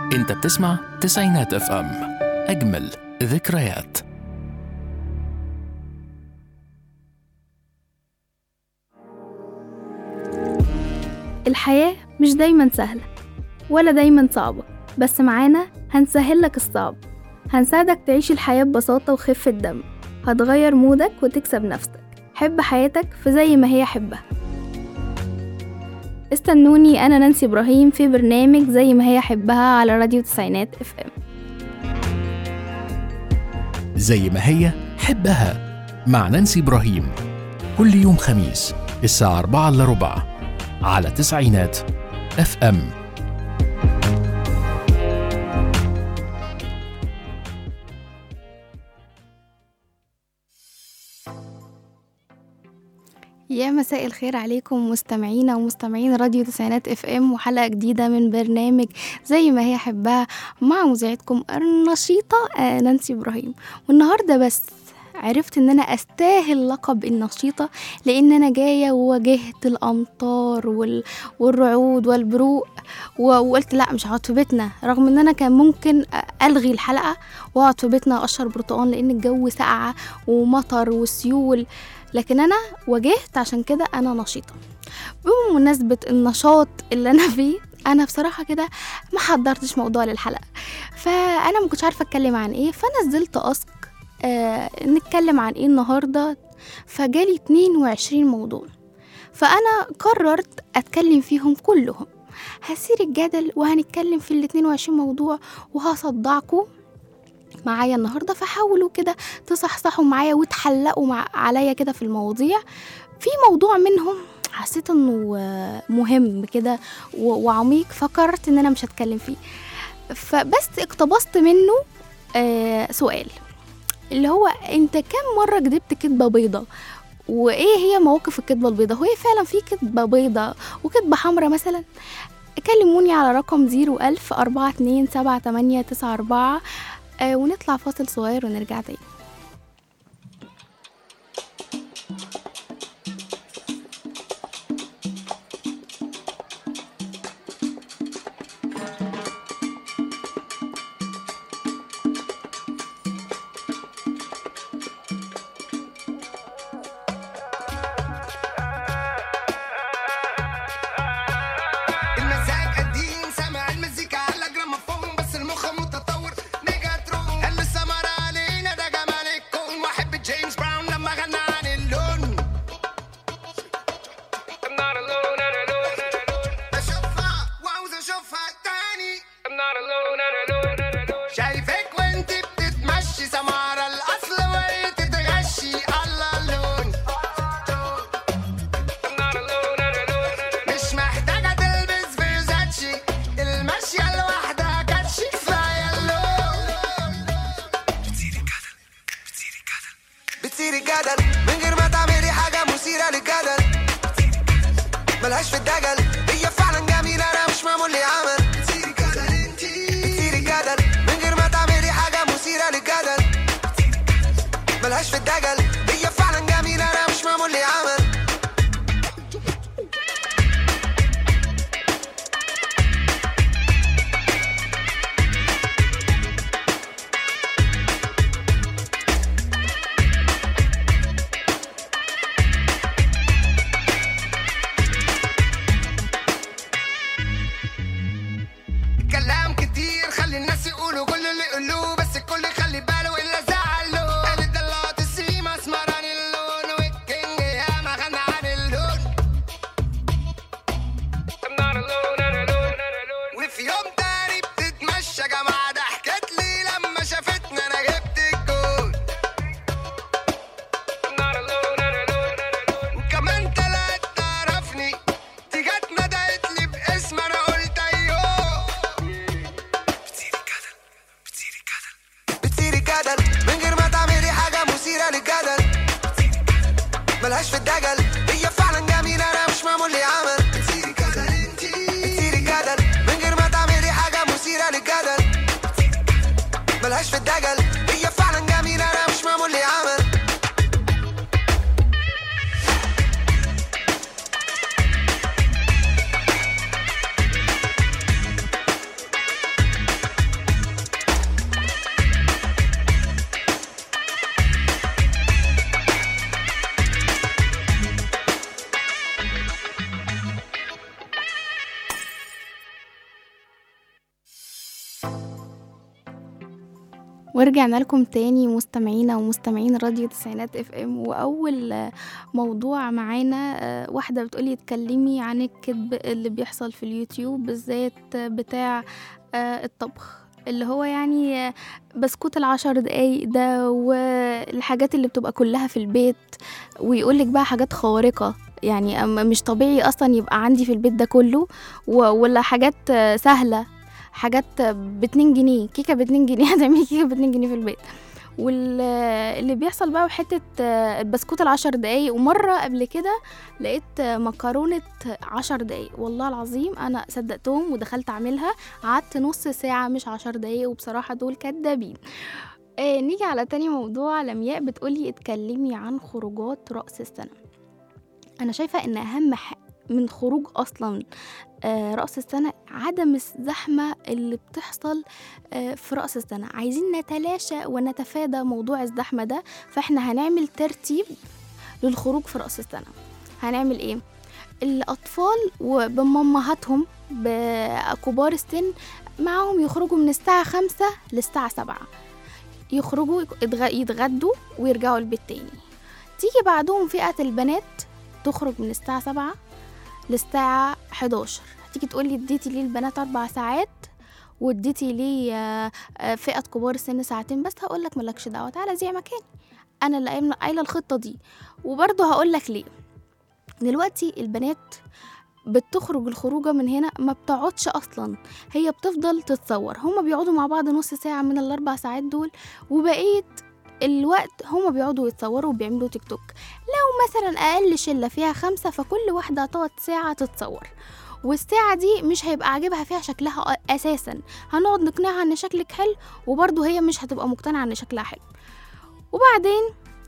انت بتسمع تسعينات اف ام اجمل ذكريات الحياة مش دايما سهلة ولا دايما صعبة بس معانا هنسهل لك الصعب هنساعدك تعيش الحياة ببساطة وخفة دم هتغير مودك وتكسب نفسك حب حياتك في زي ما هي حبها استنوني أنا نانسي إبراهيم في برنامج زي ما هي حبها على راديو تسعينات اف ام زي ما هي حبها مع نانسي إبراهيم كل يوم خميس الساعة 4 إلا ربع على تسعينات اف ام يا مساء الخير عليكم مستمعينا ومستمعين راديو تسعينات اف ام وحلقة جديدة من برنامج زي ما هي حبها مع مذيعتكم النشيطة آه، نانسي ابراهيم والنهاردة بس عرفت ان انا استاهل لقب النشيطة لان انا جاية وواجهت الامطار وال... والرعود والبروق و- وقلت لا مش هقعد في بيتنا رغم ان انا كان ممكن الغي الحلقة واقعد في بيتنا اقشر برتقان لان الجو ساقعة ومطر وسيول لكن انا واجهت عشان كده انا نشيطة بمناسبة النشاط اللي انا فيه انا بصراحة كده ما حضرتش موضوع للحلقة فانا ما كنتش عارفة اتكلم عن ايه فنزلت اسك آه نتكلم عن ايه النهاردة فجالي 22 موضوع فانا قررت اتكلم فيهم كلهم هسير الجدل وهنتكلم في ال 22 موضوع وهصدعكم معايا النهارده فحاولوا كده تصحصحوا معايا وتحلقوا مع عليا كده في المواضيع في موضوع منهم حسيت انه آه، مهم كده و- وعميق فقررت ان انا مش هتكلم فيه فبس اقتبست منه آه سؤال اللي هو انت كم مره كدبت كدبه بيضه وايه هي مواقف الكدبه البيضه هو إيه فعلا في كدبه بيضه وكدبه حمراء مثلا كلموني على رقم زيرو ألف أربعة اتنين سبعة تمانية تسعة أربعة آه ونطلع فاصل صغير ونرجع تاني المزاج قديم سامع المزيكا على جراموفون بس المخ متطور ميجاترون اللي سمر علينا ده جمال الكون واحب جيمس براون لما غنى عن اللون I'm not alone and alone and alone بشوفها وعاوز اشوفها تاني I'm not alone and alone and alone شايفك وانت بتتمشي سمارة الاصل وهي تتغشي الله اللون I'm not alone and alone and alone مش محتاجة تلبس فيرزاتشي الماشية لوحدها كاتشي كفاية اللون بتصيري جدل من غير ما تعملي حاجة مثيرة للجدل ملهاش في الدجل هي فعلا جميلة أنا مش معمول لي عمل بتصيري جدل انتي بتصيري جدل من غير ما تعملي حاجة مثيرة للجدل ملهاش في الدجل هي فعلا جميلة أنا مش معمول لي عمل كلام كتير خلي الناس يقولوا كل اللي يقولوه بس الكل يخلي باله الا زعله قال الدلات السيما اسمران اللون والكينج يا ما غنى عن اللون وفي يوم تاني بتتمشى جماعة ضحكت لي لما شافتنا انا جبت الجول وكمان تلات تعرفني دي جت ندهت لي باسم انا قلت ايوه بتصيري جدل من غير ما تعملي حاجة مثيرة للجدل ملهاش في الدجل هي فعلا جميلة أنا مش معمول لي عمل بتصيري جدل انتي بتصيري جدل من غير ما تعملي حاجة مثيرة للجدل ملهاش في الدجل هي فعلا جميلة أنا مش معمول لي عمل ورجعنا لكم تاني مستمعينا ومستمعين راديو تسعينات اف ام واول آه، موضوع معانا آه، واحده بتقولي اتكلمي عن الكذب اللي بيحصل في اليوتيوب بالذات آه، بتاع آه، الطبخ اللي هو يعني آه، بسكوت العشر دقايق ده والحاجات اللي بتبقى كلها في البيت ويقولك بقى حاجات خارقة يعني أم- مش طبيعي أصلا يبقى عندي في البيت ده كله و- ولا حاجات آه، سهلة حاجات باتنين جنيه كيكة باتنين جنيه هتعملي كيكة باتنين جنيه في البيت واللي بيحصل بقى بحتة آه، البسكوت العشر دقايق ومرة قبل كده لقيت آه، مكرونة عشر دقايق والله العظيم أنا صدقتهم ودخلت أعملها قعدت نص ساعة مش عشر دقايق وبصراحة دول كدابين آه نيجي على تاني موضوع لمياء بتقولي اتكلمي عن خروجات رأس السنة أنا شايفة إن أهم ح- من خروج أصلا آه، رأس السنة عدم الزحمة اللي بتحصل آه، في رأس السنة عايزين نتلاشى ونتفادى موضوع الزحمة ده فاحنا هنعمل ترتيب للخروج في رأس السنة هنعمل ايه الأطفال وبمامهاتهم بكبار السن معاهم يخرجوا من الساعة خمسة للساعة سبعة يخرجوا يتغ- يتغدوا ويرجعوا البيت تاني تيجي بعدهم فئة البنات تخرج من الساعة سبعة للساعة 11 هتيجي تقولي اديتي ليه البنات أربع ساعات واديتي ليه آه، آه، فئة كبار السن ساعتين بس هقولك ملكش دعوة تعالى زي مكاني أنا اللي قايمة- قايلة الخطة دي وبرضه هقولك ليه دلوقتي البنات بتخرج الخروجة من هنا ما بتقعدش أصلا هي بتفضل تتصور هما بيقعدوا مع بعض نص ساعة من الأربع ساعات دول وبقية الوقت هما بيقعدوا يتصوروا وبيعملوا تيك توك لو مثلا أقل شلة فيها خمسة فكل واحدة هتقعد ساعة تتصور والساعة دي مش هيبقى عاجبها فيها شكلها أساسا هنقعد نقنعها إن شكلك حلو وبرضه هي مش هتبقى مقتنعة إن شكلها حلو وبعدين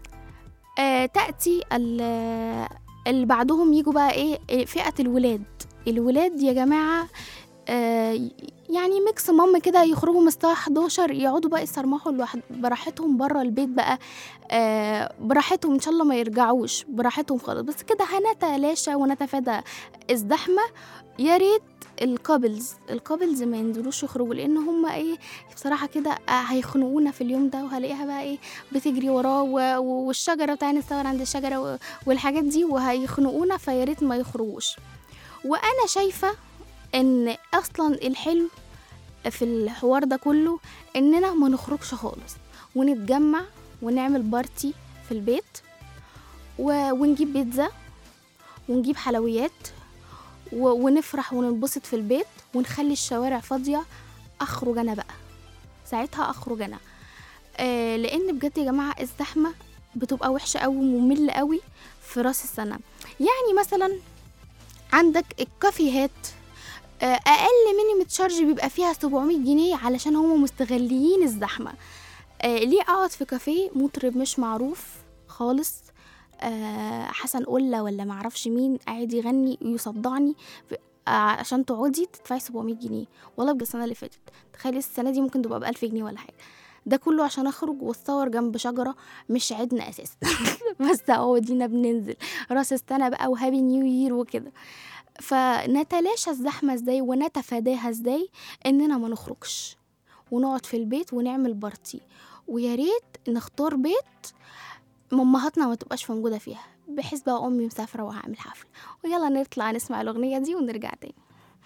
آه تأتي ال- اللي بعدهم يجوا بقى إيه إيه، فئة الولاد الولاد يا جماعة آه يعني ميكس مام كده يخرجوا من الساعة 11 يقعدوا بقى يسترمحوا لوحد براحتهم بره البيت بقى آه براحتهم ان شاء الله ما يرجعوش براحتهم خالص بس كده هنتلاشى ونتفادى الزحمة يا ريت الكابلز الكابلز ما ينزلوش يخرجوا لان هم ايه بصراحه كده آه، هيخنقونا في اليوم ده وهلاقيها بقى ايه بتجري وراه و- و- والشجره بتاع نتصور عند الشجره و- والحاجات دي وهيخنقونا فيا ريت ما يخرجوش وانا شايفه ان اصلا الحلو في الحوار ده كله اننا ما نخرجش خالص ونتجمع ونعمل بارتي في البيت و... ونجيب بيتزا ونجيب حلويات و... ونفرح وننبسط في البيت ونخلي الشوارع فاضية أخرج أنا بقى ساعتها أخرج أنا آه لأن بجد يا جماعة الزحمة بتبقى وحشة أوي وممل أوي في راس السنة يعني مثلا عندك الكافيهات آه، اقل مينيمم تشارج بيبقى فيها 700 جنيه علشان هم مستغلين الزحمه آه ليه اقعد في كافيه مطرب مش معروف خالص آه حسن قلة ولا معرفش مين قاعد يغني ويصدعني في- آه عشان تقعدي تدفعي 700 جنيه والله بجد السنه اللي فاتت تخيلي السنه دي ممكن تبقى ب 1000 جنيه ولا حاجه ده كله عشان اخرج واتصور جنب شجره مش عيدنا اساسا بس اهو دينا بننزل راس السنه بقى وهابي نيو يير وكده فنتلاشى الزحمة ازاي ونتفاداها ازاي اننا ما نخرجش ونقعد في البيت ونعمل بارتي ويا ريت نختار بيت مامهاتنا ما تبقاش موجودة فيها بحيث بقى امي مسافرة وهعمل حفلة ويلا نطلع نسمع الاغنية دي ونرجع تاني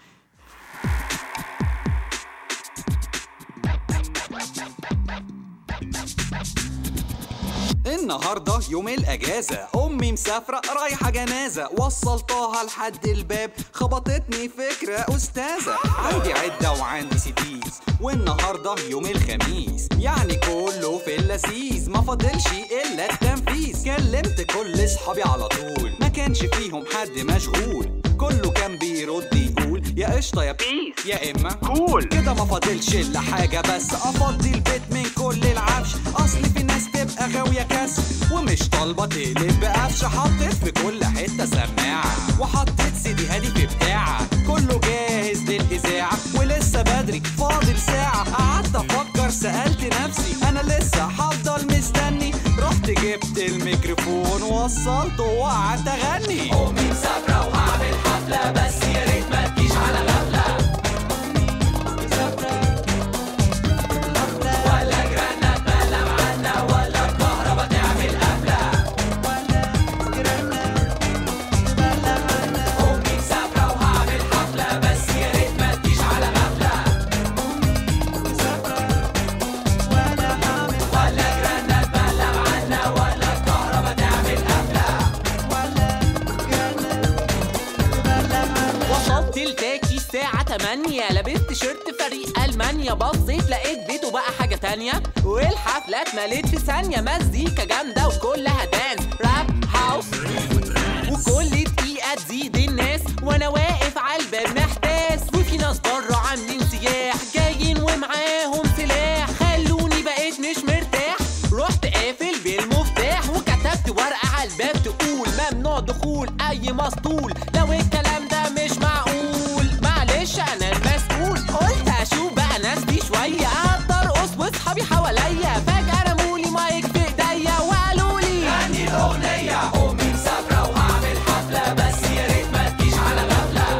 النهارده يوم الاجازه امي مسافره رايحه جنازه وصلتها لحد الباب خبطتني فكره استاذه عندي عده وعندي سيديز والنهارده يوم الخميس يعني كله في اللذيذ ما فاضلش الا التنفيذ كلمت كل اصحابي على طول ما كانش فيهم حد مشغول كله كان بيرد يقول يا قشطه يا بيس يا اما كول كده ما فاضلش الا حاجه بس افضي البيت من كل العفش اصل في ناس تبقى غاويه كسر ومش طالبه تقلب بقفش حطيت في كل حته سماعه وحطيت سيدي هادي في بتاعه كله جاهز للاذاعه ولسه بدري فاضل ساعه قعدت افكر سالت نفسي انا لسه هفضل مستني رحت جبت الميكروفون ووصلته وقعدت اغني امي مسافره وهعمل حفله بس يا ريت ما تجيش على غفله ولا جرانا تلتاكي الساعة 8 لبست شيرت فريق ألمانيا بصيت لقيت بيته بقى حاجة تانية والحفلة اتملت في ثانية مزيكا جامدة وكلها دانس راب هاوس وكل دقيقة تزيد الناس وانا واقف على الباب محتاس وفي ناس بره عاملين سياح جايين ومعاهم سلاح خلوني بقيت مش مرتاح رحت قافل بالمفتاح وكتبت ورقة على الباب تقول ممنوع دخول أي مسطول لو الكلام ده مش معقول معلش أنا المسؤول قلت أشوف بقى ناس دي شوية قعدت أرقص وأصحابي حواليا فجأة رمولي مايك في إيديا وقالوا لي غني الأغنية أمي مسافرة وهعمل حفلة بس يا ريت ما تجيش على غفلة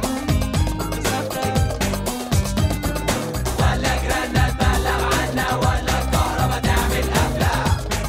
ولا جيراننا تبلغ عنا ولا الكهرباء تعمل قفلة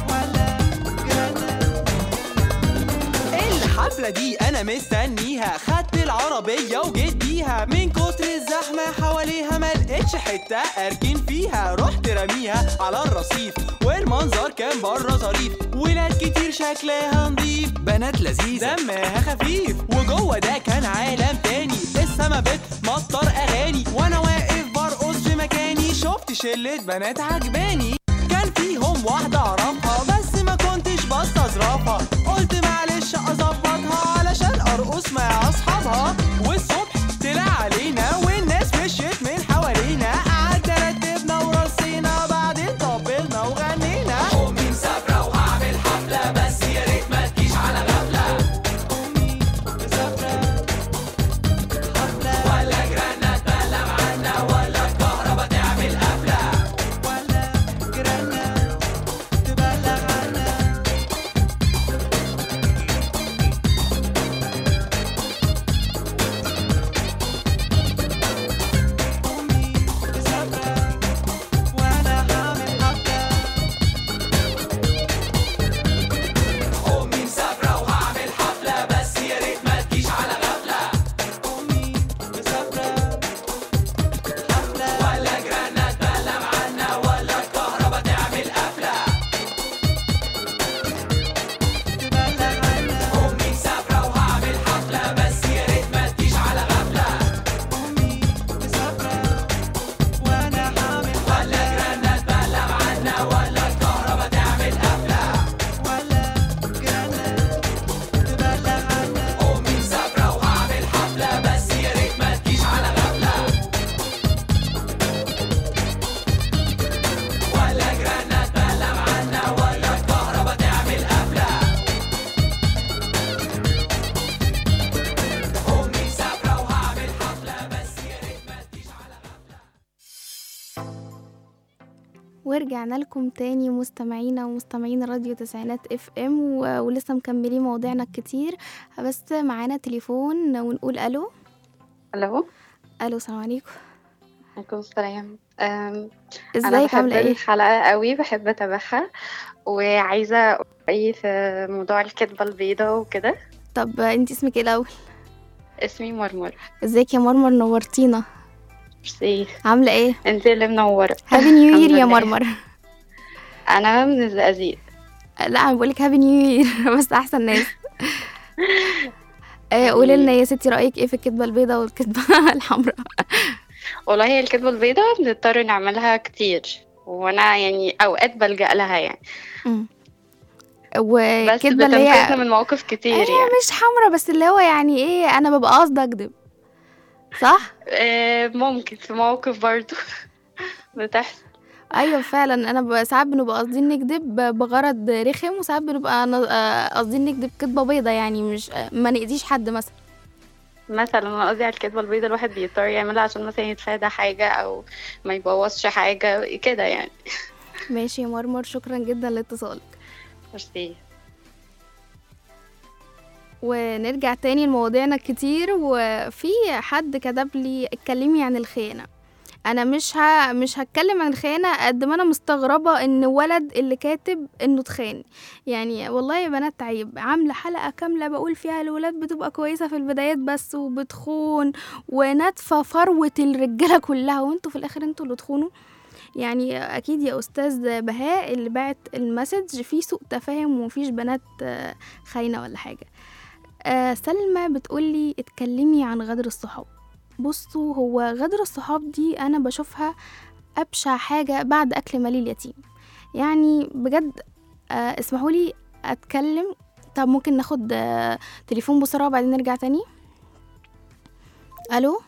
الحفلة دي أنا مستنيها خدت العربية وجيت بيها من كتر الزحمة حواليها ما لقيتش حتة أركن فيها رحت رميها على الرصيف والمنظر كان بره ظريف ولاد كتير شكلها نضيف بنات لذيذة دمها خفيف وجوه ده كان عالم تاني السما بتمطر اغاني وانا واقف برقص في مكاني شفت شلة بنات عجباني كان فيهم واحدة اعرفها بس ما كنتش بستظرفها قلت معلش اظبطها علشان ارقص مع اصحابها والصبح طلع علينا والناس مشيت من حوالينا قعدنا رتبنا ورصينا بعدين طبلنا وغنينا امي مسافرة وهعمل حفلة بس يا ريت ما تجيش على غفلة ولا جيراننا تبلغ عنا ولا الكهرباء تعمل قفلة ولا جيراننا تبلغ عنا أمي مسافرة وأنا هعمل حفلة أمي مسافرة وهعمل حفلة بس يا ريت ما تجيش على غفلة أمي مسافرة حفلة ولا جيراننا تبلغ عنا ولا الكهرباء تعمل قفلة تبلغ عنا أمي مسافرة وهعمل حفلة بس يا ريت ما تجيش على غفلة أمي مسافرة وأنا هعمل ولا جيراننا تبلغ عنا ولا الكهرباء تعمل قفلة ولا جيراننا تبلغ عنا أمي مسافرة وهعمل حفلة بس يا ريت ما تجيش على غفلة ولا جيراننا تبلغ عنا ولا الكهرباء تعمل قفلة أمي مسافرة وهعمل حفلة بس يا ريت ما تجيش على غفلة ورجعنا لكم تاني مستمعينا ومستمعين راديو تسعينات اف ام و- ولسه مكملين مواضيعنا كتير بس معانا تليفون ونقول الو الو الو السلام عليكم عليكم السلام أم، انا ازيك بحب عامله ايه الحلقه قوي بحب اتابعها وعايزه اقول في موضوع الكذبه البيضاء وكده طب انت اسمك ايه الاول اسمي مرمر ازيك يا مرمر نورتينا ميرسي عامله ايه انت اللي منوره هابي نيو الحمد يير يا لله. مرمر انا من الزقازيق لا انا بقولك هابي نيو يير بس احسن ناس آه، قولي لنا يا ستي رايك ايه في الكدبه البيضاء والكدبه الحمراء والله هي الكذبه البيضاء بنضطر نعملها كتير وانا يعني اوقات بلجأ لها يعني أمم. بس والكدبه اللي بتنقذنا هي من مواقف كتير هي يعني مش حمراء بس اللي هو يعني ايه انا ببقى قاصده اكدب صح أه، ممكن في مواقف برضو بتحصل ايوه فعلا انا ب- ساعات بنبقى قاصدين نكدب بغرض رخم وساعات بنبقى ن- آه، قاصدين نكدب كدبه بيضه يعني مش آه، ما نأذيش حد مثلا مثلا انا قصدي على الكذبه البيضاء الواحد بيضطر يعملها عشان مثلا يتفادى حاجه او ما يبوظش حاجه كده يعني ماشي يا مرمر شكرا جدا لاتصالك ميرسي ونرجع تاني لمواضيعنا كتير وفي حد كتب لي اتكلمي عن الخيانة انا مش ه... مش هتكلم عن الخيانة قد ما انا مستغربة ان ولد اللي كاتب انه اتخان يعني والله يا بنات عيب عاملة حلقة كاملة بقول فيها الولاد بتبقى كويسة في البدايات بس وبتخون وناتفة فروة الرجالة كلها وانتوا في الاخر انتوا اللي تخونوا يعني اكيد يا استاذ بهاء اللي بعت المسج فيه سوء تفاهم ومفيش بنات آه، خاينة ولا حاجة آه سلمى بتقولي اتكلمي عن غدر الصحاب بصوا هو غدر الصحاب دي انا بشوفها ابشع حاجه بعد اكل مال اليتيم يعني بجد آه اسمحوا لي اتكلم طب ممكن ناخد آه تليفون بسرعه وبعدين نرجع تاني الو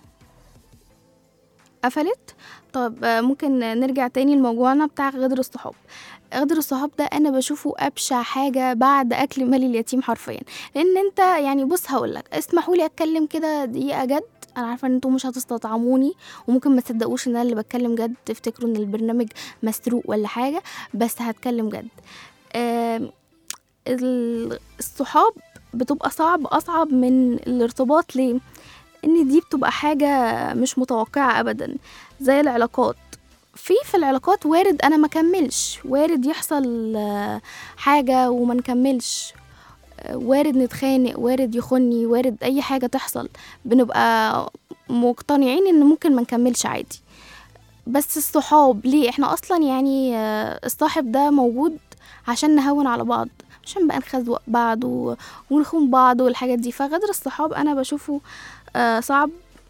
قفلت طب آه، ممكن نرجع تاني لموضوعنا بتاع غدر الصحاب غدر الصحاب ده انا بشوفه ابشع حاجه بعد اكل مال اليتيم حرفيا لان انت يعني بص هقول لك اسمحوا لي اتكلم كده دقيقه جد انا عارفه ان انتوا مش هتستطعموني وممكن ما تصدقوش ان انا اللي بتكلم جد تفتكروا ان البرنامج مسروق ولا حاجه بس هتكلم جد آم، ال- الصحاب بتبقى صعب اصعب من الارتباط ليه ان دي بتبقى حاجه مش متوقعه ابدا زي العلاقات في في العلاقات وارد انا ما كملش وارد يحصل آه، حاجه وما نكملش آه، وارد نتخانق وارد يخني وارد اي حاجه تحصل بنبقى مقتنعين ان ممكن ما نكملش عادي بس الصحاب ليه احنا اصلا يعني آه، الصاحب ده موجود عشان نهون على بعض عشان بقى نخزوق بعض و- ونخون بعض والحاجات دي فغدر الصحاب انا بشوفه آه، صعب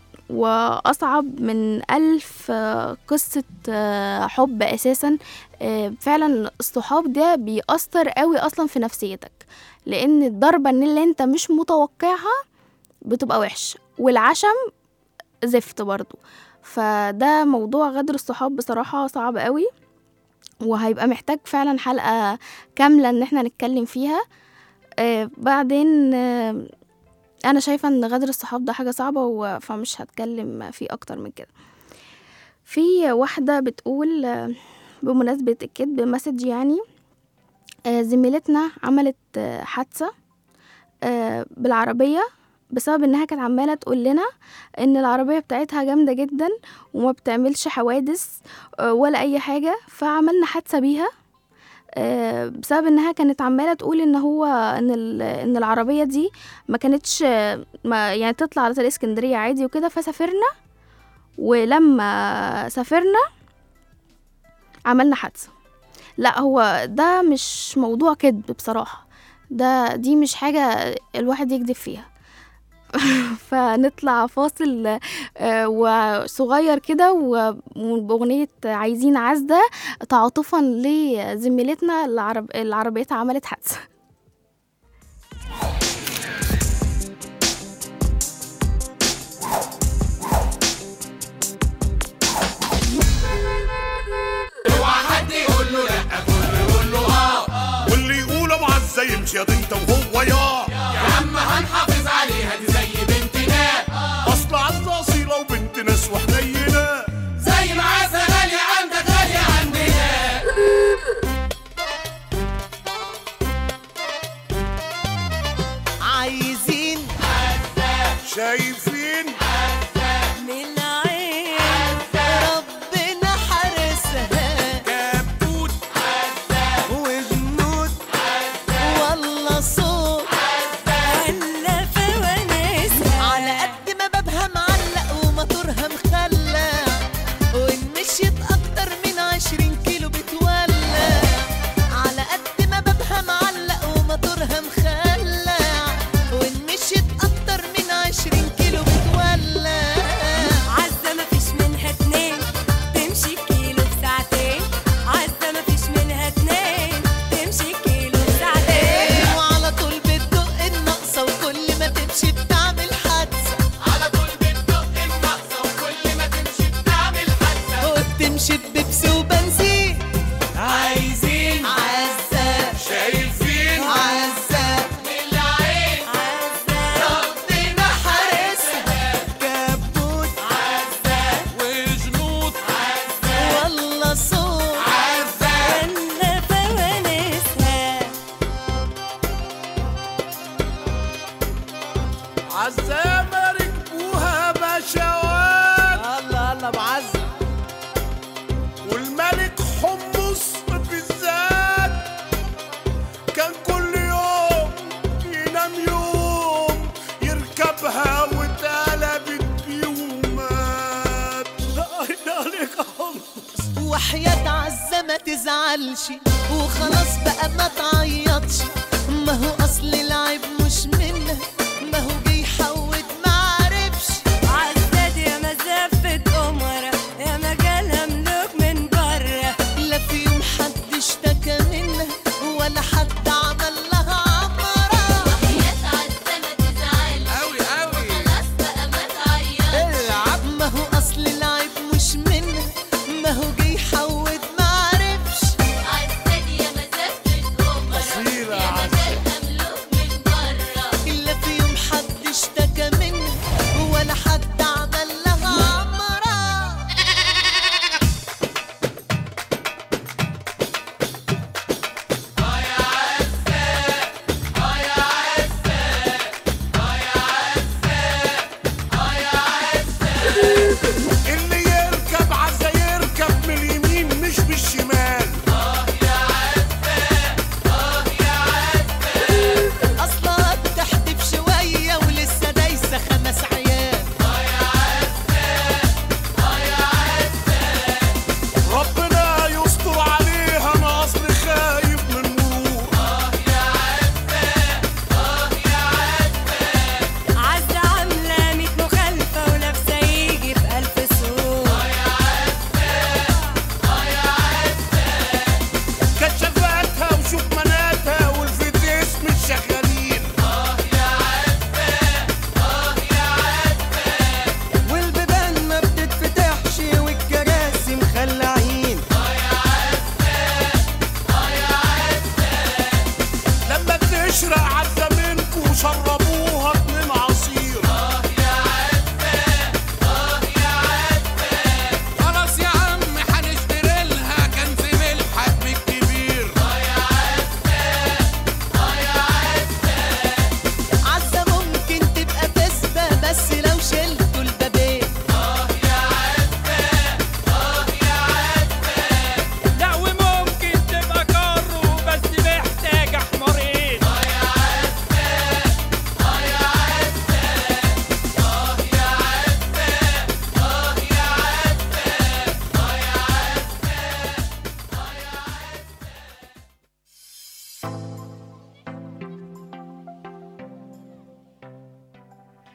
وأصعب من ألف آه، قصة آه، حب أساسا آه، فعلا الصحاب ده بيأثر قوي أصلا في نفسيتك لأن الضربة إن اللي أنت مش متوقعها بتبقى وحش والعشم زفت برضو فده موضوع غدر الصحاب بصراحة صعب قوي وهيبقى محتاج فعلا حلقة كاملة إن احنا نتكلم فيها آه بعدين آه انا شايفه ان غدر الصحاب ده حاجه صعبه و- فمش هتكلم فيه اكتر من كده في واحده بتقول آه، بمناسبه الكذب مسج يعني آه، زميلتنا عملت آه، حادثه آه، بالعربيه بسبب انها كانت عماله تقول لنا ان العربيه بتاعتها جامده جدا وما بتعملش حوادث آه، ولا اي حاجه فعملنا حادثه بيها آه، بسبب انها كانت عماله تقول ان هو ان ال- ان العربيه دي ما كانتش ما يعني تطلع على طريق اسكندريه عادي وكده فسافرنا ولما سافرنا عملنا حادثه لا هو ده مش موضوع كذب بصراحه ده دي مش حاجه الواحد يكذب فيها فنطلع فاصل آه، وصغير كده و- وبأغنية عايزين عزة تعاطفا لزميلتنا العرب العربية عملت حادثة واللي يقول ابو عزه يمشي يا انت وهو يا هنحافظ عليها دي زي بنتنا اصل عزه اصيله وبنت ناس وحنينه زي ما عايزة غالية عندك غالية عندنا عايزين شايفين من عين ربنا حارسها كبوت وجنود والله صوت هلا فوانيس على قد ما بابها معلق وموتورها مخلع وان مشيت اكتر من عشرين كيلو بتولع على قد ما بابها معلق وموتورها مخلع وان مشيت اكتر من عشرين كيلو بتولع عزة مفيش منها اتنين تمشي كيلو في ساعتين عزة مفيش منها اتنين تمشي كيلو في ساعتين وعلى طول بتدق الناقصة وكل ما تمشي بتعمل حادثة على طول بتدق النقصة وكل ما تمشي بتعمل حادثة وبتمشي ببيبسي وبنزين عايزين عزة شايفين عزة من العين ربنا حارسها كبوت وجنود والله صوت هلا فوانيسها عزه ما ركبوها بشوات الله الله ابو عزة والملك حمص بالذات كان كل يوم ينام يوم يركبها واتقلبت بيه ومات عين عليك يا حمص وحياة عزة ما تزعلش وخلاص بقى ما تعيطش ما هو اصل العيب مش منها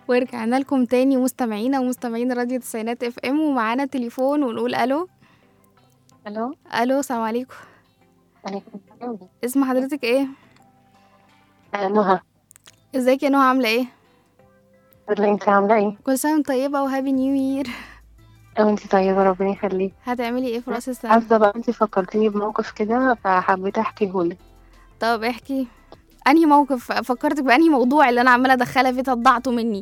ورجعنا لكم تاني مستمعينا ومستمعين راديو تسعينات اف ام ومعانا تليفون ونقول الو الو الو السلام عليكم عليكم السلام اسم حضرتك ايه آه، نهى ازيك يا نهى عامله ايه اللي انت عامله ايه كل سنه وانت طيبه وهابي نيو يير او انت طيبه ربنا يخليك هتعملي ايه في راس السنه عارفه بقى انت فكرتيني بموقف كده فحبيت احكيهولك طب احكي انهي موقف فكرتك بانهي موضوع اللي انا عماله ادخلها فيه تضعته مني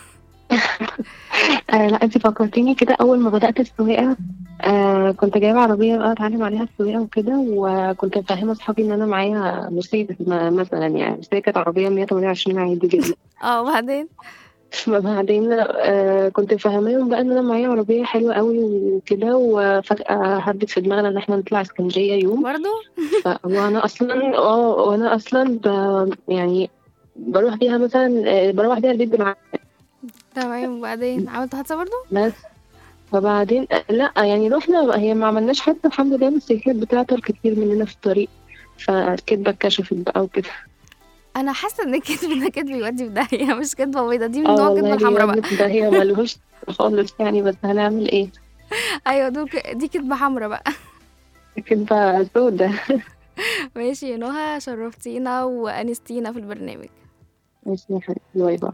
آه لا انت فكرتيني كده اول ما بدات السواقه آه كنت جايبه عربيه بقى اتعلم عليها السواقه وكده وكنت مفهمه اصحابي ان انا معايا مرسيدس م- مثلا يعني بس هي كانت عربيه 128 عادي جدا اه وبعدين بعدين آه كنت مفهماهم بقى ان انا معايا عربيه حلوه قوي وكده وفجاه هبت في دماغنا ان احنا نطلع اسكندريه يوم برضو ف... وانا اصلا اه وانا اصلا ب... يعني بروح بيها مثلا آه، بروح بيها البيت بالعافيه تمام وبعدين عملت حادثه برضو بس فبعدين لا يعني رحنا هي ما عملناش حتى الحمد لله بس هي كانت بتعطل كتير مننا في الطريق فالكدبة اتكشفت بقى وكده انا حاسه ان الكذب ده كذب يودي في داهيه مش كدبه بيضه دي من اه نوع الكدبه والله الحمراء بقى هي ده هي ملهوش خالص يعني بس هنعمل ايه ايوه دول ك- دي كدبه حمراء بقى كدبة سودة ماشي يا نهى شرفتينا وانستينا في البرنامج ماشي يا حبيبتي باي باي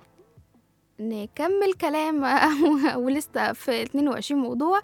نكمل كلام ولسه في 22 موضوع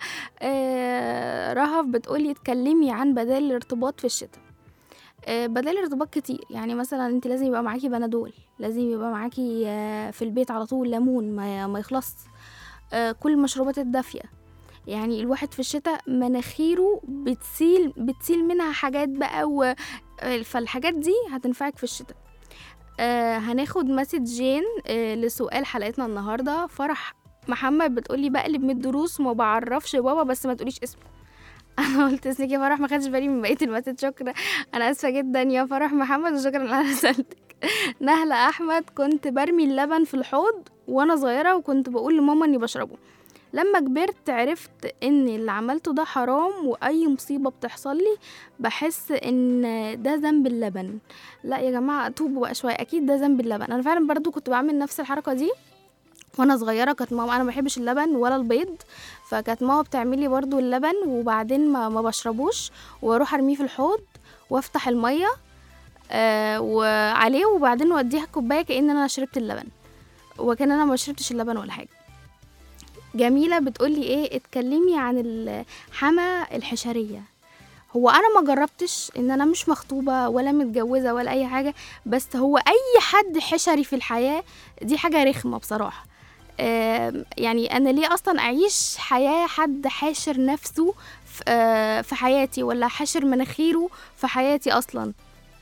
آه رهف بتقولي اتكلمي عن بدائل الارتباط في الشتاء آه بدائل الارتباط كتير يعني مثلا انت لازم يبقى معاكي بنادول لازم يبقى معاكي آه في البيت على طول ليمون ما, ما يخلص آه كل المشروبات الدافية يعني الواحد في الشتاء مناخيره بتسيل بتسيل منها حاجات بقى و... فالحاجات دي هتنفعك في الشتاء آه هناخد مسجين آه لسؤال حلقتنا النهارده فرح محمد بتقولي بقلب من الدروس وما بعرفش بابا بس ما تقوليش اسمه انا قلت اسمك يا فرح ما خدش بالي من بقيه المسج شكرا انا اسفه جدا يا فرح محمد وشكرا ان انا رسلتك نهله احمد كنت برمي اللبن في الحوض وانا صغيره وكنت بقول لماما اني بشربه لما كبرت عرفت ان اللي عملته ده حرام واي مصيبه بتحصل لي بحس ان ده ذنب اللبن لا يا جماعه توبوا بقى شويه اكيد ده ذنب اللبن انا فعلا برضو كنت بعمل نفس الحركه دي وانا صغيره كانت ماما انا ما بحبش اللبن ولا البيض فكانت ماما بتعملي برضو اللبن وبعدين ما, ما بشربوش واروح ارميه في الحوض وافتح الميه آه وعليه وبعدين اوديها الكوبايه كأن انا شربت اللبن وكان انا ما شربتش اللبن ولا حاجه جميله بتقولي ايه اتكلمي عن الحما الحشريه هو انا ما جربتش ان انا مش مخطوبه ولا متجوزه ولا اي حاجه بس هو اي حد حشري في الحياه دي حاجه رخمه بصراحه آم، يعني انا ليه اصلا اعيش حياه حد حاشر نفسه في- آه، في حياتي ولا حاشر مناخيره في حياتي اصلا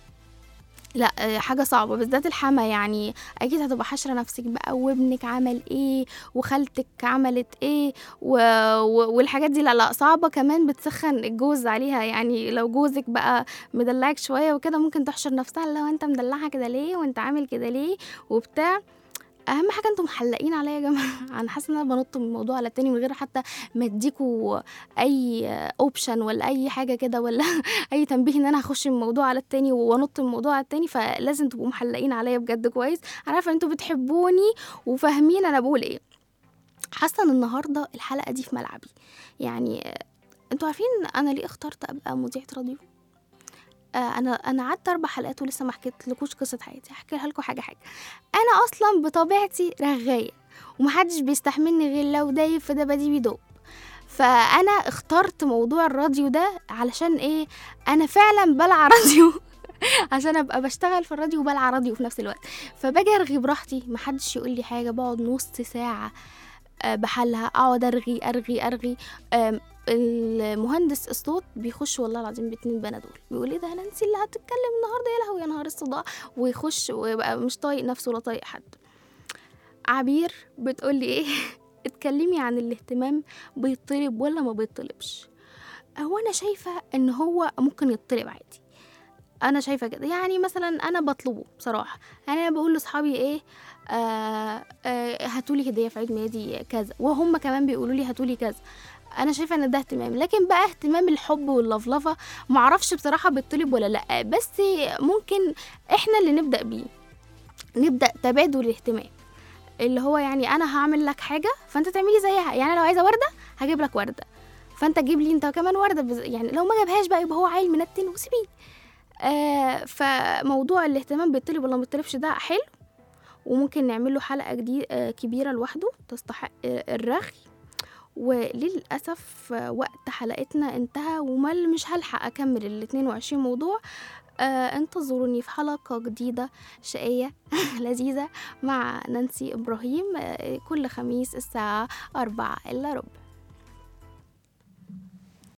لا آه، حاجة صعبة بالذات الحما يعني أكيد هتبقى حاشرة نفسك بقى وابنك عمل ايه وخالتك عملت ايه و... و... والحاجات دي لا لا صعبة كمان بتسخن الجوز عليها يعني لو جوزك بقى مدلعك شوية وكده ممكن تحشر نفسها لو انت مدلعها كده ليه وانت عامل كده ليه وبتاع اهم حاجه انتم محلقين عليا يا جماعه انا حاسه ان انا بنط من الموضوع على التاني من غير حتى ما اديكوا اي اوبشن ولا اي حاجه كده ولا اي تنبيه ان انا هخش من الموضوع على التاني وانط من الموضوع على التاني فلازم تبقوا محلقين عليا بجد كويس انا عارفه ان انتوا بتحبوني وفاهمين انا بقول ايه حاسه ان النهارده الحلقه دي في ملعبي يعني آه، انتوا عارفين انا ليه اخترت ابقى مذيعه راديو آه، انا انا قعدت اربع حلقات ولسه ما حكيتلكوش قصه حياتي هحكي لكم حاجه حاجه انا اصلا بطبيعتي رغايه ومحدش بيستحملني غير لو دايب في دباديبي بيدوب فانا اخترت موضوع الراديو ده علشان ايه انا فعلا بلع راديو عشان ابقى بشتغل في الراديو وبلع راديو في نفس الوقت فباجي ارغي براحتي محدش يقول لي حاجه بقعد نص ساعه آه، بحالها اقعد ارغي ارغي ارغي آم، المهندس الصوت بيخش والله العظيم باتنين بنادول بيقول ايه ده نانسي اللي هتتكلم النهارده يا لهوي يا نهار الصداع ويخش ويبقى مش طايق نفسه ولا طايق حد عبير بتقولي ايه اتكلمي عن الاهتمام بيطلب ولا ما بيطلبش هو انا شايفه ان هو ممكن يطلب عادي انا شايفه كده يعني مثلا انا بطلبه بصراحه انا بقول لاصحابي ايه آه آه هاتولي هديه في عيد ميلادي كذا وهم كمان بيقولوا لي هاتولي كذا انا شايفه ان ده اهتمام لكن بقى اهتمام الحب واللفلفه معرفش بصراحه بيطلب ولا لا بس ممكن احنا اللي نبدا بيه نبدا تبادل الاهتمام اللي هو يعني انا هعمل لك حاجه فانت تعملي زيها يعني لو عايزه ورده هجيب لك ورده فانت تجيب لي انت كمان ورده بز... يعني لو ما جابهاش بقى يبقى هو عيل منتن وسيبيه آه فموضوع الاهتمام بالطلب ولا ما بيطلبش ده حلو وممكن نعمل له حلقه جديد آه كبيره لوحده تستحق آه الرغي وللأسف آه، وقت حلقتنا انتهى ومل مش هلحق أكمل ال 22 موضوع آه انتظروني في حلقة جديدة شقية لذيذة مع نانسي إبراهيم آه كل خميس الساعة أربعة إلا ربع